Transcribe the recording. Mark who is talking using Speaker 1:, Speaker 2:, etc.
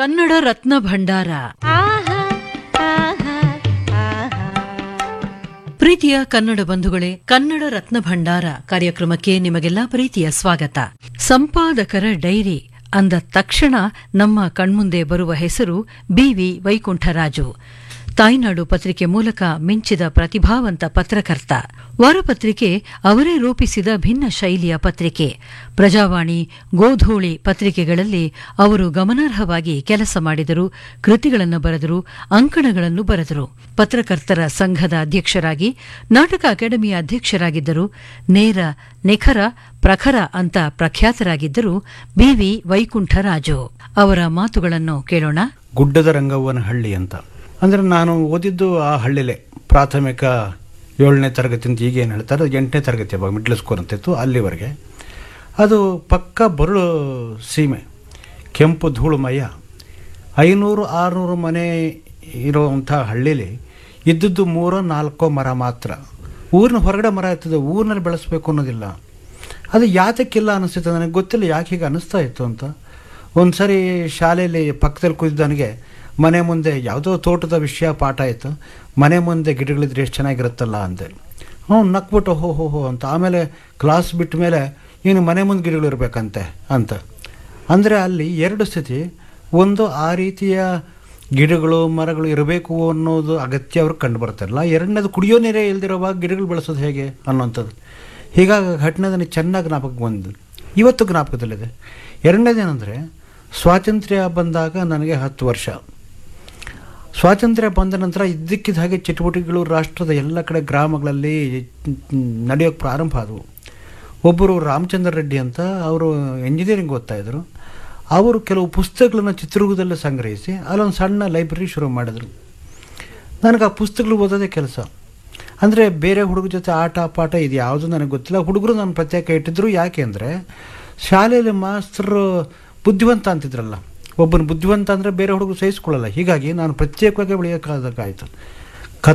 Speaker 1: ಕನ್ನಡ ರತ್ನ ಭಂಡಾರ ಪ್ರೀತಿಯ ಕನ್ನಡ ಬಂಧುಗಳೇ ಕನ್ನಡ ರತ್ನ ಭಂಡಾರ ಕಾರ್ಯಕ್ರಮಕ್ಕೆ ನಿಮಗೆಲ್ಲ ಪ್ರೀತಿಯ ಸ್ವಾಗತ ಸಂಪಾದಕರ ಡೈರಿ ಅಂದ ತಕ್ಷಣ ನಮ್ಮ ಕಣ್ಮುಂದೆ ಬರುವ ಹೆಸರು ಬಿವಿ ವೈಕುಂಠರಾಜು ತಾಯ್ನಾಡು ಪತ್ರಿಕೆ ಮೂಲಕ ಮಿಂಚಿದ ಪ್ರತಿಭಾವಂತ ಪತ್ರಕರ್ತ ವಾರಪತ್ರಿಕೆ ಅವರೇ ರೂಪಿಸಿದ ಭಿನ್ನ ಶೈಲಿಯ ಪತ್ರಿಕೆ ಪ್ರಜಾವಾಣಿ ಗೋಧೂಳಿ ಪತ್ರಿಕೆಗಳಲ್ಲಿ ಅವರು ಗಮನಾರ್ಹವಾಗಿ ಕೆಲಸ ಮಾಡಿದರು ಕೃತಿಗಳನ್ನು ಬರೆದರು ಅಂಕಣಗಳನ್ನು ಬರೆದರು ಪತ್ರಕರ್ತರ ಸಂಘದ ಅಧ್ಯಕ್ಷರಾಗಿ ನಾಟಕ ಅಕಾಡೆಮಿಯ ಅಧ್ಯಕ್ಷರಾಗಿದ್ದರು ನೇರ ನಿಖರ ಪ್ರಖರ ಅಂತ ಪ್ರಖ್ಯಾತರಾಗಿದ್ದರು ಬಿವಿ ವೈಕುಂಠರಾಜು ಅವರ ಮಾತುಗಳನ್ನು ಕೇಳೋಣ
Speaker 2: ಗುಡ್ಡದ ರಂಗವ್ವನಹಳ್ಳಿ ಅಂತ ಅಂದರೆ ನಾನು ಓದಿದ್ದು ಆ ಹಳ್ಳಿಲೇ ಪ್ರಾಥಮಿಕ ಏಳನೇ ತರಗತಿ ಅಂತ ಈಗೇನು ಹೇಳ್ತಾರೆ ಅದು ಎಂಟನೇ ತರಗತಿ ಅವಾಗ ಮಿಡ್ಲ್ ಸ್ಕೂಲ್ ಅಂತ ಇತ್ತು ಅಲ್ಲಿವರೆಗೆ ಅದು ಪಕ್ಕ ಬರಳು ಸೀಮೆ ಕೆಂಪು ಧೂಳುಮಯ ಐನೂರು ಆರುನೂರು ಮನೆ ಇರುವಂಥ ಹಳ್ಳಿಲಿ ಇದ್ದದ್ದು ಮೂರೋ ನಾಲ್ಕೋ ಮರ ಮಾತ್ರ ಊರಿನ ಹೊರಗಡೆ ಮರ ಇರ್ತದೆ ಊರಿನಲ್ಲಿ ಬೆಳೆಸ್ಬೇಕು ಅನ್ನೋದಿಲ್ಲ ಅದು ಯಾತಕ್ಕಿಲ್ಲ ಅನಿಸ್ತಿತ್ತು ನನಗೆ ಗೊತ್ತಿಲ್ಲ ಯಾಕೆ ಹೀಗೆ ಅನ್ನಿಸ್ತಾ ಇತ್ತು ಅಂತ ಒಂದು ಸರಿ ಶಾಲೆಯಲ್ಲಿ ಪಕ್ಕದಲ್ಲಿ ಕೂತಿದ್ದವನಿಗೆ ಮನೆ ಮುಂದೆ ಯಾವುದೋ ತೋಟದ ವಿಷಯ ಪಾಠ ಆಯಿತು ಮನೆ ಮುಂದೆ ಗಿಡಗಳಿದ್ರೆ ಎಷ್ಟು ಚೆನ್ನಾಗಿರುತ್ತಲ್ಲ ಅಂದೆ ಹ್ಞೂ ನಕ್ಬಿಟ್ಟು ಹೋ ಹೋ ಹೋ ಅಂತ ಆಮೇಲೆ ಕ್ಲಾಸ್ ಬಿಟ್ಟ ಮೇಲೆ ಇನ್ನು ಮನೆ ಮುಂದೆ ಗಿಡಗಳು ಇರಬೇಕಂತೆ ಅಂತ ಅಂದರೆ ಅಲ್ಲಿ ಎರಡು ಸ್ಥಿತಿ ಒಂದು ಆ ರೀತಿಯ ಗಿಡಗಳು ಮರಗಳು ಇರಬೇಕು ಅನ್ನೋದು ಅಗತ್ಯ ಅವ್ರಿಗೆ ಕಂಡು ಬರ್ತಾರಲ್ಲ ಎರಡನೇದು ಕುಡಿಯೋ ನೀರೇ ಇಲ್ದಿರೋವಾಗ ಗಿಡಗಳು ಬೆಳೆಸೋದು ಹೇಗೆ ಅನ್ನೋಂಥದ್ದು ಹೀಗಾಗಿ ಘಟನೆ ನನಗೆ ಚೆನ್ನಾಗಿ ಜ್ಞಾಪಕಕ್ಕೆ ಬಂದಿದೆ ಇವತ್ತು ಜ್ಞಾಪಕದಲ್ಲಿದೆ ಎರಡನೇದೇನೆಂದರೆ ಸ್ವಾತಂತ್ರ್ಯ ಬಂದಾಗ ನನಗೆ ಹತ್ತು ವರ್ಷ ಸ್ವಾತಂತ್ರ್ಯ ಬಂದ ನಂತರ ಇದ್ದಕ್ಕಿದ್ದ ಹಾಗೆ ಚಟುವಟಿಕೆಗಳು ರಾಷ್ಟ್ರದ ಎಲ್ಲ ಕಡೆ ಗ್ರಾಮಗಳಲ್ಲಿ ನಡೆಯೋಕ್ಕೆ ಪ್ರಾರಂಭ ಆದವು ಒಬ್ಬರು ರಾಮಚಂದ್ರ ರೆಡ್ಡಿ ಅಂತ ಅವರು ಎಂಜಿನಿಯರಿಂಗ್ ಓದ್ತಾ ಇದ್ರು ಅವರು ಕೆಲವು ಪುಸ್ತಕಗಳನ್ನು ಚಿತ್ರದುರ್ಗದಲ್ಲೇ ಸಂಗ್ರಹಿಸಿ ಅಲ್ಲೊಂದು ಸಣ್ಣ ಲೈಬ್ರರಿ ಶುರು ಮಾಡಿದ್ರು ನನಗೆ ಆ ಪುಸ್ತಕಗಳು ಓದೋದೇ ಕೆಲಸ ಅಂದರೆ ಬೇರೆ ಹುಡುಗರ ಜೊತೆ ಆಟ ಪಾಠ ಇದು ಯಾವುದು ನನಗೆ ಗೊತ್ತಿಲ್ಲ ಹುಡುಗರು ನಾನು ಪ್ರತ್ಯೇಕ ಇಟ್ಟಿದ್ರು ಯಾಕೆ ಅಂದರೆ ಶಾಲೆಯಲ್ಲಿ ಮಾಸ್ತರು ಬುದ್ಧಿವಂತ ಅಂತಿದ್ರಲ್ಲ ಒಬ್ಬನ ಬುದ್ಧಿವಂತ ಅಂದರೆ ಬೇರೆ ಹುಡುಗರು ಸಹಿಸ್ಕೊಳ್ಳಲ್ಲ ಹೀಗಾಗಿ ನಾನು ಪ್ರತ್ಯೇಕವಾಗಿ ಬೆಳೆಯೋಕ್ಕಾಗಬೇಕಾಯ್ತು